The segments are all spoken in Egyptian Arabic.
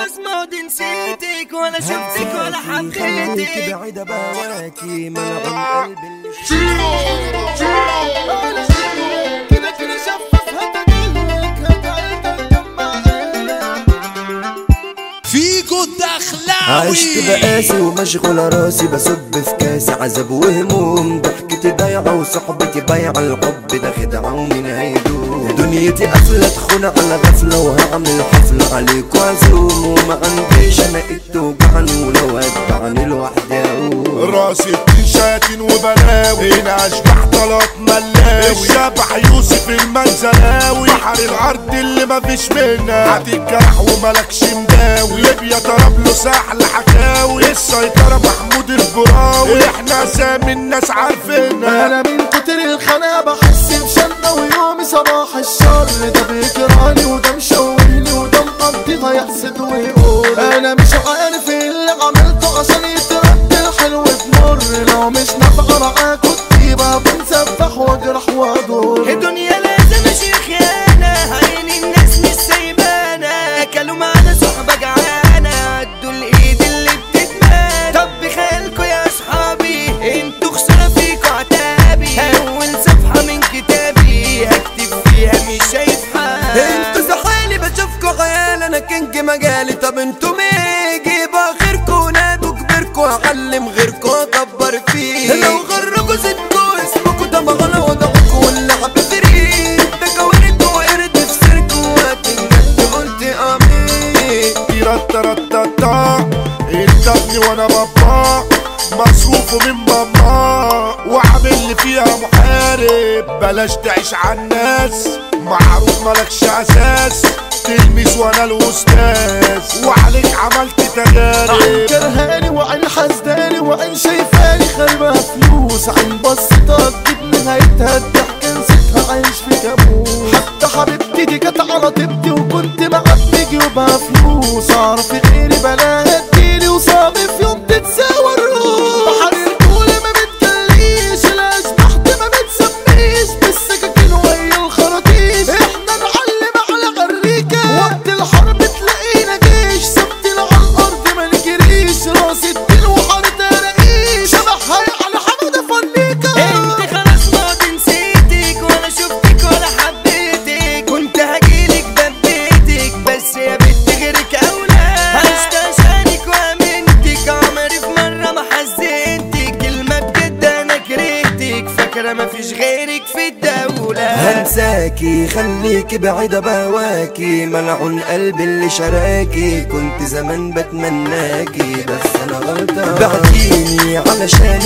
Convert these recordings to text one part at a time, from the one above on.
خلاص ماضي نسيتك ولا شفتك ولا خليك حبيتك بعيدة بواكي ملعون قلبي كده كده شفف هتجيلك هتعيدك جمعنا فيكو الدخلاوي عشت بقاسي ومشغول راسي بصب في كاسي عذاب وهموم ضحكتي ضايعة وصحبتي بايعة الحب ده خدعة ومين هيدوم دنيتي قافلة تخون على غفلة وهعمل حفلة عليك وعزوم وما عنديش انا ايد توجعني ولو هتبعني لوحدي اقوم راسي اتنين شياطين وبلاوي هنا اشبح طلات ملاوي الشبح يوسف المنزلاوي بحر الارض اللي مفيش منها هتتجرح وملكش مداوي ليبيا طرابلس احلى حكاوي السيطرة محمود البراوي احنا اسامي الناس عارفينها انا من كتر الخناقه بحس بشنة ويومي صباح الشر ده بيكرهني وده مشوهني وده مقضيها يحسد ويقول انا مش عارف ايه اللي عملته عشان يترد الحلو بمر لو مش نافعه معاك كنت يبقى بنسفح واجرح وادور الدنيا لازم اشيل خيانة عين الناس مش سايبانا اكلوا معانا صحبة جعانة عدوا الايد اللي بتتمان طب بخيالكوا يا اصحابي انتوا خسارة فيكوا عتابي اول صفحة من كتابي هكتب فيها مش شايف حاجة انتوا زحالي بشوفكوا عيال انا كينج مجالي طب انتوا ميجي باخركوا نادوا كبركوا اعلم غيركوا اكبر فيه لو غركوا زدكوا اسمكوا ده مغنى وضعكوا واللعب فريق ده كوارث وقرد في سيركوا وقت الجد قلت امين تيراتاراتاتا انت ابني وانا بابا مصروفه من ماما وعامل لي فيها محارب بلاش تعيش على الناس معروف ملكش اساس تلميذ وانا الاستاذ وعليك عملت عين تجارب كرهاني وعين حسداني وعين شايفاني خربها فلوس عين بصتها تجيب نهايتها الضحك نسيتها عايش في كابوس حتى حبيبتي دي كانت على طيبتي وكنت معبي جيوبها فلوس اعرف غيري بلاها تجيلي وصعب في يوم تتساوى الروح بحر الكولة ما بتجليش الاشباح دي ما بتسميش بالسكاكين وهي الخراطيش احنا نعلم على غريكة وقت الحرب تلاقينا جيش ثابتين على الارض ما نجريش راس الدين وحارتها رقيش شبحها على حمادة فنيكة انت خلاص ماضي نسيتك ولا شفتك ولا حبيتك كنت هجيلك دبيتك بس يا بنت غيرك اولى عشت عشانك وامنتك عمري في مره ما حزنتك كلمه بجد انا كرهتك فاكره مفيش غيرك في الدوله هنساكي خليكي بعيدة بهواكي ملعون قلبي اللي شراكي كنت زمان بتمناكي بس انا غلطان بعتيني علشان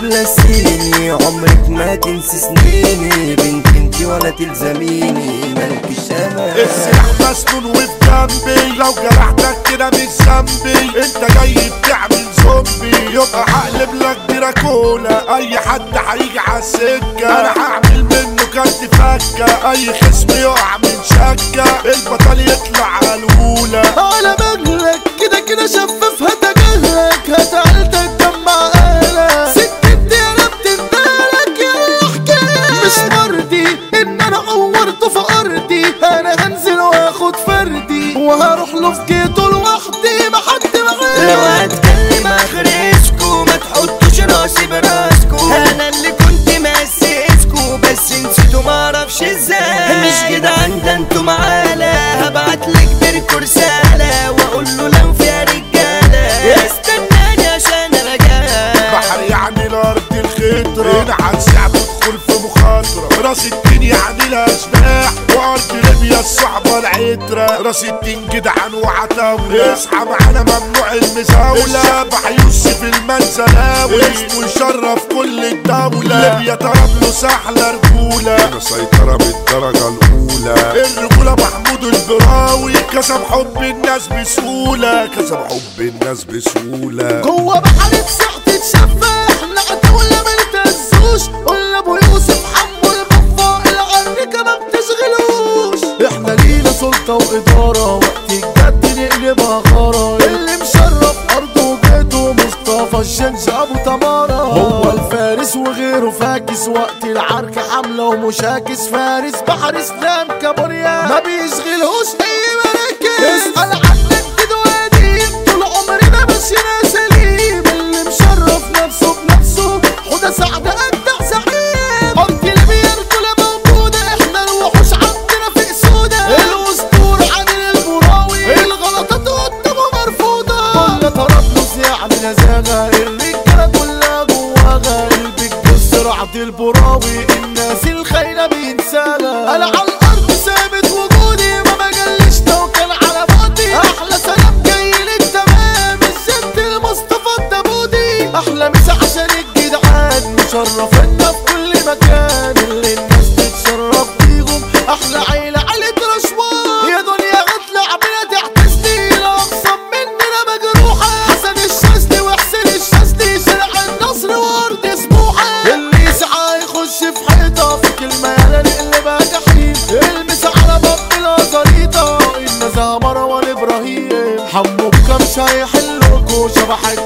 تبلسيني عمرك ما تنسي سنيني بنت انتي ولا تلزميني مالكش امان السلاح مسنون وفي جنبي لو جرحتك كده مش ذنبي انت جاي بتعمل زومبي يبقى هقلب لك دراكولا اي حد هيجي على السكه انا هعمل منه كارت فكه اي خصم يقع من شكه البطل يطلع على الاولى على مهلك كده كده شفف هتجهلك هتعلتك جمع اهلك سكت يا رب تندالك يا حكاية مش مرضي ان انا عورته في ارضي انا هنزل واخد فردي وهروح له في جيته لوحدي ما حد لو معايا هتكلم اخرسكو ما تحطوش راسي براسكو انا اللي كنت مأسسكو بس نسيتوا معرفش ازاي مش كده عند انتوا معانا هبعتلك بركو رسالة واقول له لو فيها رجالة استناني عشان ارجع بحر يعني الارض الخضرة هنا هنسحب ندخل في مخاطرة راس الدين يعني الاشباح وارض ليبيا الصحبة العترة راس الدين جدعان وعتاولة اصحى معانا ممنوع المزاولة الشبح يوسف المنزلاوي اسمه يشرف كل الدولة ليبيا طرابلس احلى رجولة هنا سيطرة بالدرجة الاولى الرجولة محمود البراوي كسب حب الناس بسهولة كسب حب الناس بسهولة جوه بحر ساعة تتشفى احنا عتاولة ما نتهزوش قلنا ابو يوسف حمو البفا العريكة ما بتشغلوش احنا لينا سلطة وإدارة وقت الجد نقلبها خرا اللي مشرف أرضه وبيته مصطفى الجنج أبو تمارة هو الفارس وغيره فاكس وقت العركة حملة ومشاكس فارس بحر إسلام كابوريا ما بيشغلهوش أي مراكز اسأل عنك كده وادي مش هيحلكوا شبح